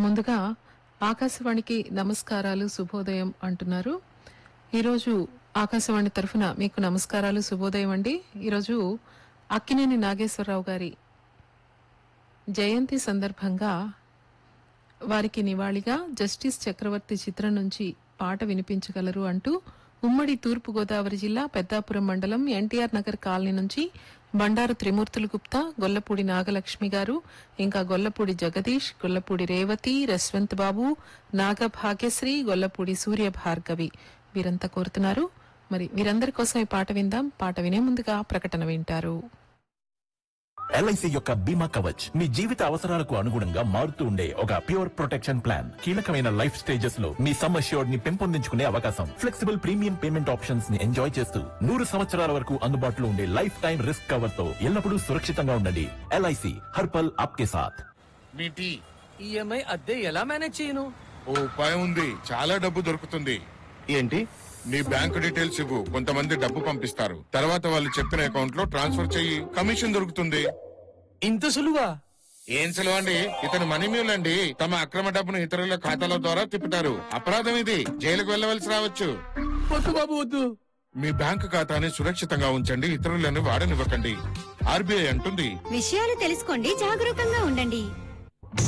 ముందుగా ఆకాశవాణికి నమస్కారాలు శుభోదయం అంటున్నారు ఈరోజు ఆకాశవాణి తరఫున మీకు నమస్కారాలు శుభోదయం అండి ఈరోజు అక్కినేని నాగేశ్వరరావు గారి జయంతి సందర్భంగా వారికి నివాళిగా జస్టిస్ చక్రవర్తి చిత్రం నుంచి పాట వినిపించగలరు అంటూ ఉమ్మడి తూర్పు గోదావరి జిల్లా పెద్దాపురం మండలం ఎన్టీఆర్ నగర్ కాలనీ నుంచి బండారు త్రిమూర్తులు గుప్తా గొల్లపూడి నాగలక్ష్మి గారు ఇంకా గొల్లపూడి జగదీష్ గొల్లపూడి రేవతి రశ్వంత్ బాబు నాగ భాగ్యశ్రీ గొల్లపూడి సూర్య భార్గవి వీరంతా కోరుతున్నారు మరి వీరందరి కోసం ఈ పాట విందాం పాట వినే ముందుగా ప్రకటన వింటారు ఎల్ఐసి యొక్క బీమా కవచ్ మీ జీవిత అవసరాలకు అనుగుణంగా మారుతూ ఉండే ఒక ప్యూర్ ప్రొటెక్షన్ ప్లాన్ కీలకమైన లైఫ్ స్టేజెస్ లో మీ సమ్ అష్యూర్డ్ ని పెంపొందించుకునే అవకాశం ఫ్లెక్సిబుల్ ప్రీమియం పేమెంట్ ఆప్షన్స్ ని ఎంజాయ్ చేస్తూ నూరు సంవత్సరాల వరకు అందుబాటులో ఉండే లైఫ్ టైం రిస్క్ కవర్ తో ఎల్లప్పుడూ సురక్షితంగా ఉండండి ఎల్ఐసి హర్పల్ ఆప్కే సాథ్ మీ టీ ఈఎంఐ అద్దె ఎలా మేనేజ్ చేయను ఓ ఉపాయం ఉంది చాలా డబ్బు దొరుకుతుంది ఏంటి నీ బ్యాంక్ డీటెయిల్స్ ఇవ్వు కొంతమంది డబ్బు పంపిస్తారు తర్వాత వాళ్ళు చెప్పిన అకౌంట్ లో ట్రాన్స్ఫర్ చెయ్యి కమిషన్ దొరుకుతుంది ఇంత సులువా ఏం సులువండి ఇతను మనీ మ్యూల్ అండి తమ అక్రమ డబ్బును ఇతరుల ఖాతాల ద్వారా తిప్పుతారు అపరాధం ఇది జైలుకు వెళ్ళవలసి రావచ్చు వద్దు బాబు వద్దు మీ బ్యాంక్ ఖాతాని సురక్షితంగా ఉంచండి ఇతరులను వాడనివ్వకండి ఆర్బీఐ అంటుంది విషయాలు తెలుసుకోండి జాగరూకంగా ఉండండి